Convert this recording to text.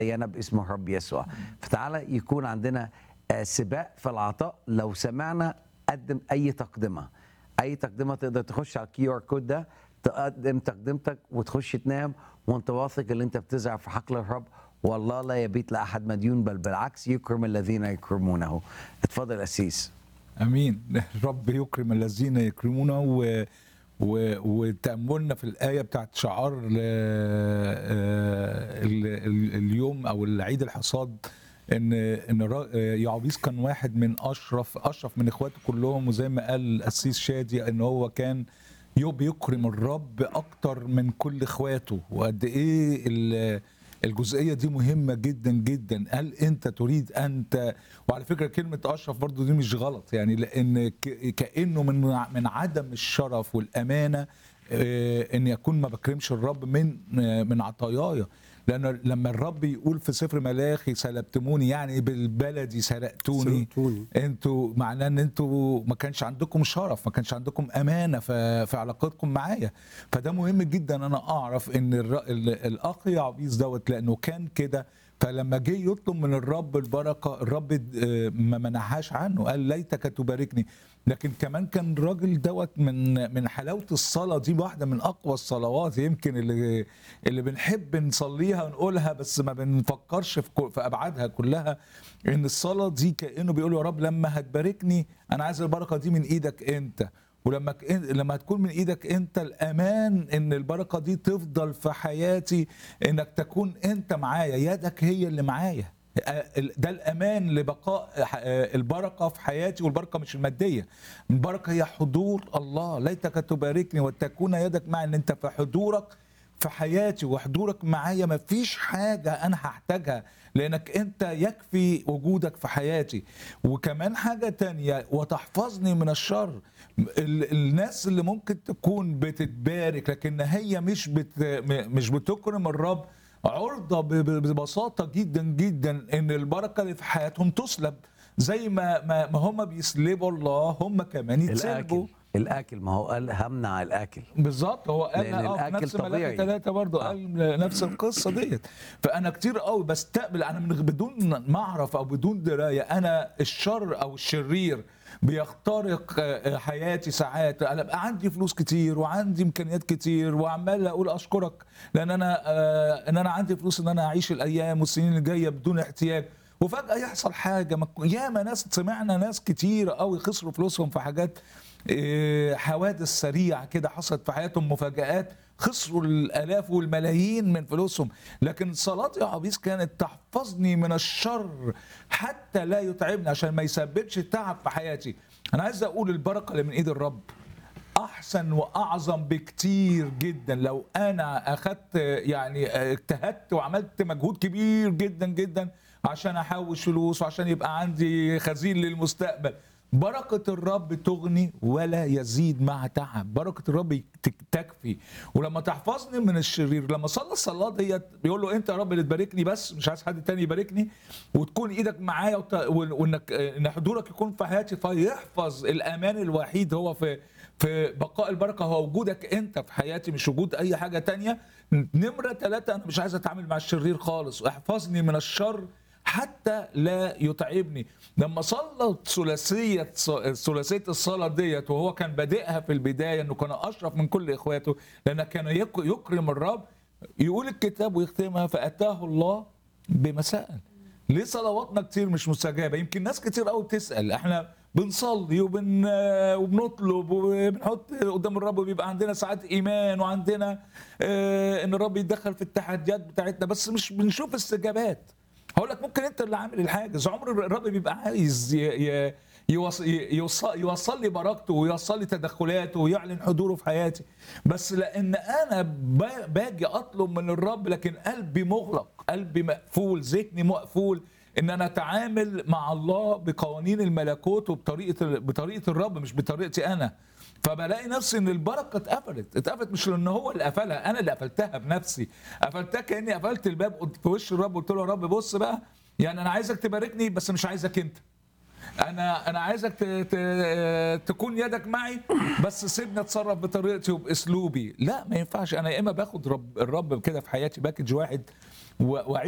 معينه باسم الرب يسوع فتعالى يكون عندنا آه، سباق في العطاء لو سمعنا قدم اي تقدمه اي تقدمه تقدر تخش على الكيو ار كود ده تقدم تقدمتك وتخش تنام وانت واثق ان انت بتزرع في حقل الرب والله لا يبيت لاحد مديون بل بالعكس يكرم الذين يكرمونه اتفضل اسيس امين الرب يكرم الذين يكرمونه و... و... وتاملنا في الايه بتاعت شعار ل... آه، ال... ال... اليوم او العيد الحصاد ان ان الر- آه، يعوبيس كان واحد من اشرف اشرف من اخواته كلهم وزي ما قال القسيس شادي ان هو كان يو بيكرم الرب اكتر من كل اخواته وقد ايه ال- الجزئيه دي مهمه جدا جدا هل انت تريد انت وعلى فكره كلمه اشرف برضو دي مش غلط يعني لان ك- كانه من من عدم الشرف والامانه آه، ان يكون ما بكرمش الرب من آه، من عطاياي لان لما الرب يقول في سفر ملاخي سلبتموني يعني بالبلدي سرقتوني سرقتوني. انتوا معناه ان انتوا ما كانش عندكم شرف ما كانش عندكم امانه في في علاقتكم معايا فده مهم جدا انا اعرف ان الر- ال- الاخ يعبيس دوت لانه كان كده فلما جه يطلب من الرب البركه الرب آه، ما منعهاش عنه قال ليتك تباركني لكن كمان كان الراجل دوت من من حلاوه الصلاه دي واحده من اقوى الصلوات يمكن اللي اللي بنحب نصليها ونقولها بس ما بنفكرش في كل- في ابعادها كلها ان الصلاه دي كانه بيقول يا رب لما هتباركني انا عايز البركه دي من ايدك انت ولما ك- لما هتكون من ايدك انت الامان ان البركه دي تفضل في حياتي انك تكون انت معايا يدك هي اللي معايا آه، ده الامان لبقاء آه، البركه في حياتي والبركه مش الماديه البركه هي حضور الله ليتك تباركني وتكون يدك معي ان انت في حضورك في حياتي وحضورك معايا مفيش حاجة أنا هحتاجها لأنك أنت يكفي وجودك في حياتي وكمان حاجة تانية وتحفظني من الشر ال- الناس اللي ممكن تكون بتتبارك لكن هي مش بت م- مش بتكرم الرب عرضة ب- ب- ببساطة جدا جدا إن البركة اللي في حياتهم تسلب زي ما ما, ما هم بيسلبوا الله هم كمان يتسلبوا الاكل الاكل ما هو قال همنع الاكل بالظبط هو قال لأن اه في الأكل نفس ملاك طبيعي. ثلاثة برضه آه. قال نفس القصة ديت فأنا كتير قوي بستقبل أنا من بدون ما أعرف أو بدون دراية أنا الشر أو الشرير بيخترق آه، حياتي ساعات انا بقى عندي فلوس كتير وعندي امكانيات كتير وعمال اقول اشكرك لان انا آه، ان انا عندي فلوس ان انا اعيش الايام والسنين اللي جايه بدون احتياج وفجاه يحصل حاجه ما تكون- ياما ناس سمعنا ناس كتير قوي خسروا فلوسهم في حاجات إيه، حوادث سريعه كده حصلت في حياتهم مفاجآت خسروا الالاف والملايين من فلوسهم لكن صلاه يا عبيس كانت تحفظني من الشر حتى لا يتعبني عشان ما يسببش تعب في حياتي انا عايز اقول البركه اللي من ايد الرب احسن واعظم بكتير جدا لو انا اخدت يعني اجتهدت وعملت مجهود كبير جدا جدا عشان احوش فلوس وعشان يبقى عندي خزين للمستقبل بركة الرب تغني ولا يزيد مع تعب بركة الرب تك- تكفي ولما تحفظني من الشرير لما صلى الصلاة ديت بيقول له انت يا رب اللي تباركني بس مش عايز حد تاني يباركني وتكون ايدك معايا وت- وإن- وانك ان حضورك يكون في حياتي فيحفظ الامان الوحيد هو في في بقاء البركه هو وجودك انت في حياتي مش وجود اي حاجه تانية نمره ثلاثة انا مش عايز اتعامل مع الشرير خالص احفظني من الشر حتى لا يتعبني لما صلى ثلاثيه ثلاثيه الصلاه ديت وهو كان بادئها في البدايه انه كان اشرف من كل اخواته لان كان يك- يكرم الرب يقول الكتاب ويختمها فاتاه الله بمسائل ليه صلواتنا كتير مش مستجابه يمكن ناس كتير قوي بتسال احنا بنصلي وبن وبنطلب وبنحط قدام الرب وبيبقى عندنا ساعات ايمان وعندنا آه، ان الرب يتدخل في التحديات بتاعتنا بس مش بنشوف استجابات هقول لك ممكن انت اللي عامل الحاجز عمر الرب بيبقى عايز ي- ي- يوص- يوصل, يوصل لي بركته ويوصل لي تدخلاته ويعلن حضوره في حياتي بس لان انا ب- باجي اطلب من الرب لكن قلبي مغلق قلبي مقفول ذهني مقفول ان انا اتعامل مع الله بقوانين الملكوت وبطريقه بطريقه الرب مش بطريقتي انا فبلاقي نفسي ان البركه اتقفلت اتقفلت مش لان هو اللي قفلها انا اللي قفلتها بنفسي قفلتها كاني قفلت الباب قلت في وش الرب قلت له يا رب بص بقى يعني انا عايزك تباركني بس مش عايزك انت انا انا عايزك ت... ت... تكون يدك معي بس سيبني اتصرف بطريقتي وباسلوبي لا ما ينفعش انا يا اما باخد رب الرب كده في حياتي باكج واحد و- واعيش